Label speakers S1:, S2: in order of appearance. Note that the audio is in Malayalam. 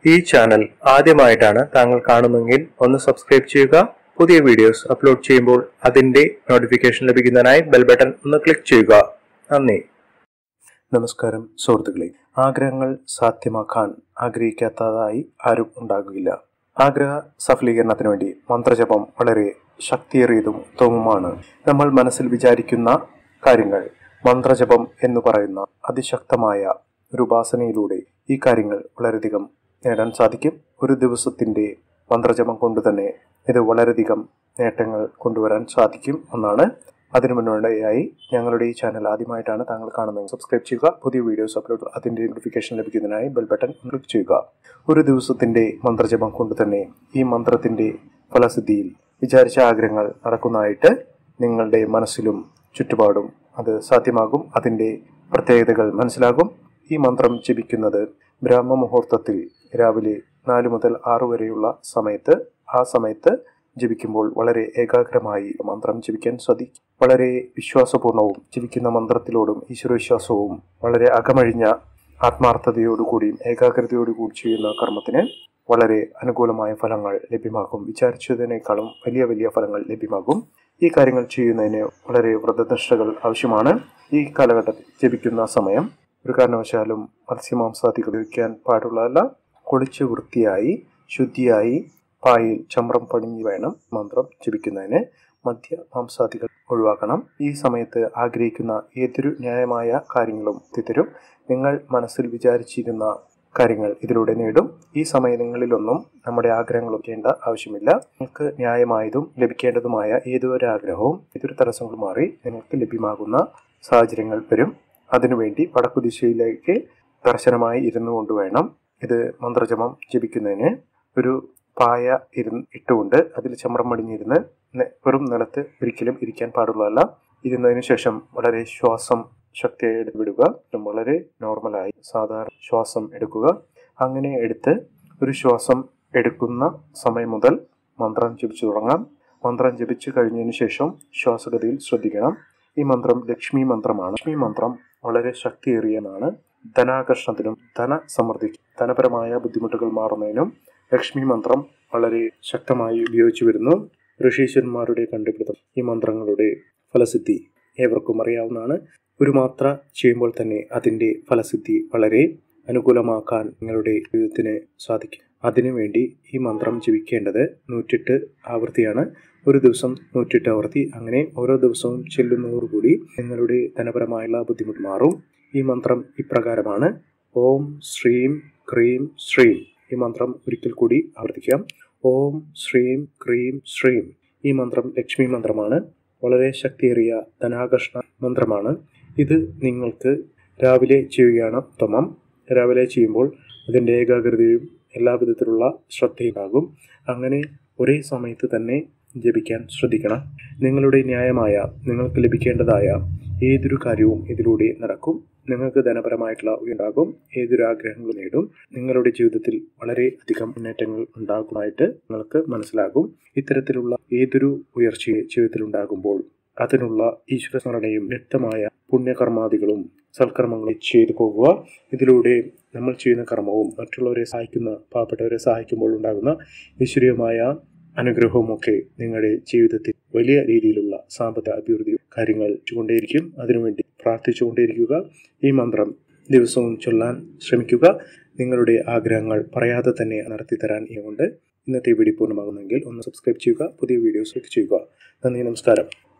S1: ഈ ചാനൽ ആദ്യമായിട്ടാണ് താങ്കൾ കാണുന്നതെങ്കിൽ ഒന്ന് സബ്സ്ക്രൈബ് ചെയ്യുക പുതിയ വീഡിയോസ് അപ്ലോഡ് ചെയ്യുമ്പോൾ അതിന്റെ നോട്ടിഫിക്കേഷൻ ലഭിക്കുന്നതിനായി ബെൽ ബട്ടൺ ഒന്ന് ക്ലിക്ക് ചെയ്യുക നന്ദി നമസ്കാരം സുഹൃത്തുക്കളെ ആഗ്രഹങ്ങൾ സാധ്യമാക്കാൻ ആഗ്രഹിക്കാത്തതായി ആരും ഉണ്ടാകുകയില്ല ആഗ്രഹ സഫലീകരണത്തിന് വേണ്ടി മന്ത്രജപം വളരെ ശക്തിയേറിയതും ഉത്തമവുമാണ് നമ്മൾ മനസ്സിൽ വിചാരിക്കുന്ന കാര്യങ്ങൾ മന്ത്രജപം എന്ന് പറയുന്ന അതിശക്തമായ ഒരു ഉപാസനയിലൂടെ ഈ കാര്യങ്ങൾ വളരെയധികം നേടാൻ സാധിക്കും ഒരു ദിവസത്തിന്റെ മന്ത്രജപം കൊണ്ട് തന്നെ ഇത് വളരെയധികം നേട്ടങ്ങൾ കൊണ്ടുവരാൻ സാധിക്കും എന്നാണ് അതിനു മുന്നോടിയായി ഞങ്ങളുടെ ഈ ചാനൽ ആദ്യമായിട്ടാണ് താങ്കൾ കാണുന്നത് സബ്സ്ക്രൈബ് ചെയ്യുക പുതിയ വീഡിയോസ് അപ്ലോഡ് അതിന്റെ നോട്ടിഫിക്കേഷൻ ലഭിക്കുന്നതിനായി ബെൽ ബട്ടൺ ക്ലിക്ക് ചെയ്യുക ഒരു ദിവസത്തിന്റെ മന്ത്രജപം കൊണ്ട് തന്നെ ഈ മന്ത്രത്തിന്റെ ഫലസിദ്ധിയിൽ വിചാരിച്ച ആഗ്രഹങ്ങൾ നടക്കുന്നതായിട്ട് നിങ്ങളുടെ മനസ്സിലും ചുറ്റുപാടും അത് സാധ്യമാകും അതിന്റെ പ്രത്യേകതകൾ മനസ്സിലാകും ഈ മന്ത്രം ജപിക്കുന്നത് ബ്രാഹ്മ മുഹൂർത്തത്തിൽ രാവിലെ നാല് മുതൽ ആറു വരെയുള്ള സമയത്ത് ആ സമയത്ത് ജപിക്കുമ്പോൾ വളരെ ഏകാഗ്രമായി മന്ത്രം ജപിക്കാൻ സാധിക്കും വളരെ വിശ്വാസപൂർണവും ജപിക്കുന്ന മന്ത്രത്തിലോടും ഈശ്വരവിശ്വാസവും വളരെ അകമഴിഞ്ഞ ആത്മാർത്ഥതയോടുകൂടിയും ഏകാഗ്രതയോടുകൂടി ചെയ്യുന്ന കർമ്മത്തിന് വളരെ അനുകൂലമായ ഫലങ്ങൾ ലഭ്യമാകും വിചാരിച്ചതിനേക്കാളും വലിയ വലിയ ഫലങ്ങൾ ലഭ്യമാകും ഈ കാര്യങ്ങൾ ചെയ്യുന്നതിന് വളരെ വ്രതനിഷ്ഠകൾ ആവശ്യമാണ് ഈ കാലഘട്ടത്തിൽ ജപിക്കുന്ന സമയം ഒരു കാരണവശാലും മത്സ്യമാംസാദികൾ ഉപയോഗിക്കാൻ പാടുള്ളതല്ല കുളിച്ച് വൃത്തിയായി ശുദ്ധിയായി പായിൽ ചമ്രം പണിഞ്ഞ് വേണം മന്ത്രം ജപിക്കുന്നതിന് മദ്യ മാംസാദികൾ ഒഴിവാക്കണം ഈ സമയത്ത് ആഗ്രഹിക്കുന്ന ഏതൊരു ന്യായമായ കാര്യങ്ങളും എത്തിത്തരും നിങ്ങൾ മനസ്സിൽ വിചാരിച്ചിരുന്ന കാര്യങ്ങൾ ഇതിലൂടെ നേടും ഈ സമയങ്ങളിലൊന്നും നമ്മുടെ ആഗ്രഹങ്ങൾ ഒക്കേണ്ട ആവശ്യമില്ല നിങ്ങൾക്ക് ന്യായമായതും ലഭിക്കേണ്ടതുമായ ഏതൊരു ആഗ്രഹവും ഏതൊരു തടസ്സങ്ങൾ മാറി നിങ്ങൾക്ക് ലഭ്യമാകുന്ന സാഹചര്യങ്ങൾ വരും അതിനുവേണ്ടി വടക്കു ദിശയിലേക്ക് ദർശനമായി ഇരുന്നു കൊണ്ട് വേണം ഇത് മന്ത്രജപം ജപിക്കുന്നതിന് ഒരു പായ ഇരുന്ന് ഇട്ടുകൊണ്ട് അതിൽ ചമ്രം മടിഞ്ഞിരുന്ന് വെറും നിലത്ത് ഒരിക്കലും ഇരിക്കാൻ പാടുള്ളതല്ല ഇരുന്നതിന് ശേഷം വളരെ ശ്വാസം ശക്തിയായി എടുത്ത് വിടുക വളരെ നോർമലായി സാധാരണ ശ്വാസം എടുക്കുക അങ്ങനെ എടുത്ത് ഒരു ശ്വാസം എടുക്കുന്ന സമയം മുതൽ മന്ത്രം ജപിച്ചു തുടങ്ങാം മന്ത്രം ജപിച്ചു കഴിഞ്ഞതിന് ശേഷം ശ്വാസഗതിയിൽ ശ്രദ്ധിക്കണം ഈ മന്ത്രം ലക്ഷ്മി മന്ത്രമാണ് ലക്ഷ്മി മന്ത്രം വളരെ ശക്തിയേറിയതാണ് ധനാകർഷണത്തിനും ധനസമൃദ്ധിക്കും ധനപരമായ ബുദ്ധിമുട്ടുകൾ മാറുന്നതിനും ലക്ഷ്മി മന്ത്രം വളരെ ശക്തമായി ഉപയോഗിച്ചു വരുന്നു ഋഷീശ്വരന്മാരുടെ കണ്ടുപിടുത്തം ഈ മന്ത്രങ്ങളുടെ ഫലസിദ്ധി ഏവർക്കും അറിയാവുന്നതാണ് ഒരു മാത്ര ചെയ്യുമ്പോൾ തന്നെ അതിൻ്റെ ഫലസിദ്ധി വളരെ അനുകൂലമാക്കാൻ നിങ്ങളുടെ ജീവിതത്തിന് സാധിക്കും അതിനുവേണ്ടി ഈ മന്ത്രം ജപിക്കേണ്ടത് നൂറ്റെട്ട് ആവൃത്തിയാണ് ഒരു ദിവസം നൂറ്റെട്ട് ആവൃത്തി അങ്ങനെ ഓരോ ദിവസവും ചെല്ലുന്നതോടുകൂടി നിങ്ങളുടെ ധനപരമായുള്ള ബുദ്ധിമുട്ട് മാറും ഈ മന്ത്രം ഇപ്രകാരമാണ് ഓം ശ്രീം ക്രീം ശ്രീം ഈ മന്ത്രം ഒരിക്കൽ കൂടി ആവർത്തിക്കാം ഓം ശ്രീം ക്രീം ശ്രീം ഈ മന്ത്രം ലക്ഷ്മി മന്ത്രമാണ് വളരെ ശക്തിയേറിയ ധനാകർഷണ മന്ത്രമാണ് ഇത് നിങ്ങൾക്ക് രാവിലെ ചെയ്യുകയാണ് ഉത്തമം രാവിലെ ചെയ്യുമ്പോൾ അതിൻ്റെ ഏകാഗ്രതയും എല്ലാ വിധത്തിലുള്ള ശ്രദ്ധയുണ്ടാകും അങ്ങനെ ഒരേ സമയത്ത് തന്നെ ജപിക്കാൻ ശ്രദ്ധിക്കണം നിങ്ങളുടെ ന്യായമായ നിങ്ങൾക്ക് ലഭിക്കേണ്ടതായ ഏതൊരു കാര്യവും ഇതിലൂടെ നടക്കും നിങ്ങൾക്ക് ധനപരമായിട്ടുള്ള ഉണ്ടാകും ഏതൊരു ആഗ്രഹങ്ങളും നേടും നിങ്ങളുടെ ജീവിതത്തിൽ വളരെ അധികം മുന്നേറ്റങ്ങൾ ഉണ്ടാകുമായിട്ട് നിങ്ങൾക്ക് മനസ്സിലാകും ഇത്തരത്തിലുള്ള ഏതൊരു ഉയർച്ചയും ജീവിതത്തിൽ ഉണ്ടാകുമ്പോൾ അതിനുള്ള ഈശ്വര സ്മരണയും വ്യക്തമായ പുണ്യകർമാദികളും സൽക്കർമ്മങ്ങളും ചെയ്തു പോകുക ഇതിലൂടെ നമ്മൾ ചെയ്യുന്ന കർമ്മവും മറ്റുള്ളവരെ സഹായിക്കുന്ന പാവപ്പെട്ടവരെ സഹായിക്കുമ്പോൾ ഉണ്ടാകുന്ന ഈശ്വരീയമായ അനുഗ്രഹവുമൊക്കെ നിങ്ങളുടെ ജീവിതത്തിൽ വലിയ രീതിയിലുള്ള സാമ്പത്തിക അഭിവൃദ്ധി കാര്യങ്ങൾ കൊണ്ടേയിരിക്കും അതിനുവേണ്ടി പ്രാർത്ഥിച്ചുകൊണ്ടേയിരിക്കുക ഈ മന്ത്രം ദിവസവും ചൊല്ലാൻ ശ്രമിക്കുക നിങ്ങളുടെ ആഗ്രഹങ്ങൾ പറയാതെ തന്നെ നടത്തി തരാൻ കൊണ്ട് ഇന്നത്തെ വീഡിയോ പൂർണ്ണമാകുന്നെങ്കിൽ ഒന്ന് സബ്സ്ക്രൈബ് ചെയ്യുക പുതിയ വീഡിയോസ് ക്ലിക്ക് ചെയ്യുക നന്ദി നമസ്കാരം